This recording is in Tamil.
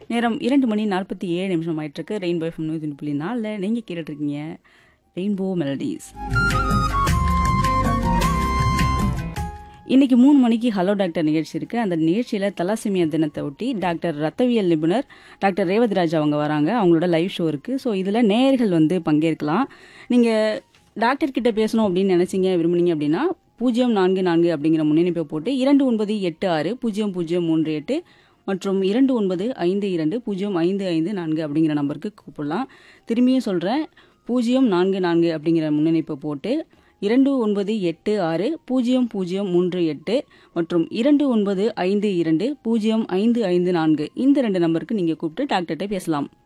நேரம் இரண்டு மணி நாற்பத்தி ஏழு நிமிஷம் ஆயிட்டிருக்கு ரெயின்போ எஃப்எம் நூற்றி புள்ளி நாலில் நீங்கள் கேட்டுட்ருக்கீங்க ரெயின்போ மெலடிஸ் இன்னைக்கு மூணு மணிக்கு ஹலோ டாக்டர் நிகழ்ச்சி இருக்கு அந்த நிகழ்ச்சியில் தலாசிமியா தினத்தை ஒட்டி டாக்டர் ரத்தவியல் நிபுணர் டாக்டர் ரேவதிராஜ் அவங்க வராங்க அவங்களோட லைவ் ஷோ இருக்கு ஸோ இதில் நேயர்கள் வந்து பங்கேற்கலாம் நீங்கள் டாக்டர் கிட்ட பேசணும் அப்படின்னு நினைச்சீங்க விரும்புனீங்க அப்படின்னா பூஜ்ஜியம் நான்கு நான்கு அப்படிங்கிற முன்னணிப்பை போட்டு இரண்டு ஒன்பது எட்டு ஆறு பூஜ்ஜியம் பூஜ்ஜியம் மூன்று எட்டு மற்றும் இரண்டு ஒன்பது ஐந்து இரண்டு பூஜ்ஜியம் ஐந்து ஐந்து நான்கு அப்படிங்கிற நம்பருக்கு கூப்பிடலாம் திரும்பியும் சொல்கிறேன் பூஜ்ஜியம் நான்கு நான்கு அப்படிங்கிற முன்னணிப்பை போட்டு இரண்டு ஒன்பது எட்டு ஆறு பூஜ்ஜியம் பூஜ்ஜியம் மூன்று எட்டு மற்றும் இரண்டு ஒன்பது ஐந்து இரண்டு பூஜ்ஜியம் ஐந்து ஐந்து நான்கு இந்த ரெண்டு நம்பருக்கு நீங்கள் கூப்பிட்டு டாக்டர்கிட்ட பேசலாம்